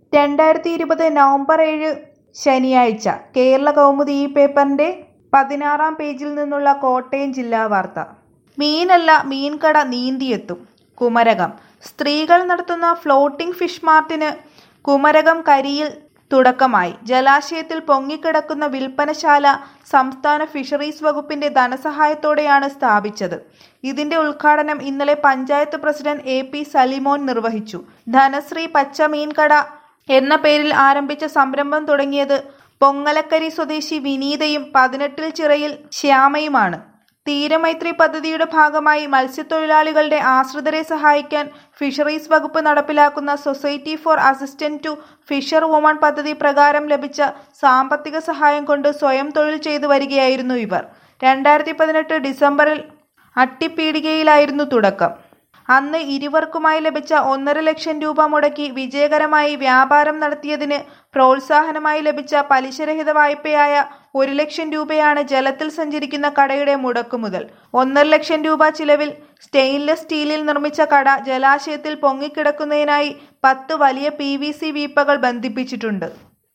രണ്ടായിരത്തി ഇരുപത് നവംബർ ഏഴ് ശനിയാഴ്ച കേരള കൗമുദി ഈ പേപ്പറിന്റെ പതിനാറാം പേജിൽ നിന്നുള്ള കോട്ടയം ജില്ലാ വാർത്ത മീനല്ല മീൻകട നീന്തിയെത്തും കുമരകം സ്ത്രീകൾ നടത്തുന്ന ഫ്ലോട്ടിംഗ് ഫിഷ് മാർട്ടിന് കുമരകം കരിയിൽ തുടക്കമായി ജലാശയത്തിൽ പൊങ്ങിക്കിടക്കുന്ന വിൽപ്പനശാല സംസ്ഥാന ഫിഷറീസ് വകുപ്പിന്റെ ധനസഹായത്തോടെയാണ് സ്ഥാപിച്ചത് ഇതിന്റെ ഉദ്ഘാടനം ഇന്നലെ panchayat president A P Salimon നിർവഹിച്ചു ധനശ്രീ പച്ച മീൻകട എന്ന പേരിൽ ആരംഭിച്ച സംരംഭം തുടങ്ങിയത് പൊങ്ങലക്കരി സ്വദേശി വിനീതയും പതിനെട്ടിൽ ചിറയിൽ ശ്യാമയുമാണ് തീരമൈത്രി പദ്ധതിയുടെ ഭാഗമായി മത്സ്യത്തൊഴിലാളികളുടെ ആശ്രിതരെ സഹായിക്കാൻ ഫിഷറീസ് വകുപ്പ് നടപ്പിലാക്കുന്ന society for assistant to fisher woman പദ്ധതി പ്രകാരം ലഭിച്ച സാമ്പത്തിക സഹായം കൊണ്ട് സ്വയം തൊഴിൽ ചെയ്തു വരികയായിരുന്നു ഇവർ രണ്ടായിരത്തി പതിനെട്ട് ഡിസംബറിൽ അട്ടിപ്പീടികയിലായിരുന്നു തുടക്കം അന്ന് ഇരുവർക്കുമായി ലഭിച്ച ഒന്നര ലക്ഷം രൂപ മുടക്കി വിജയകരമായി വ്യാപാരം നടത്തിയതിന് പ്രോത്സാഹനമായി ലഭിച്ച പലിശരഹിത വായ്പയായ ഒരു ലക്ഷം രൂപയാണ് ജലത്തിൽ സഞ്ചരിക്കുന്ന കടയുടെ മുടക്കുമുതൽ ഒന്നര ലക്ഷം രൂപ ചിലവിൽ സ്റ്റെയിൻലെസ് സ്റ്റീലിൽ നിർമ്മിച്ച കട ജലാശയത്തിൽ പൊങ്ങിക്കിടക്കുന്നതിനായി പത്ത് വലിയ പി വീപ്പകൾ ബന്ധിപ്പിച്ചിട്ടുണ്ട്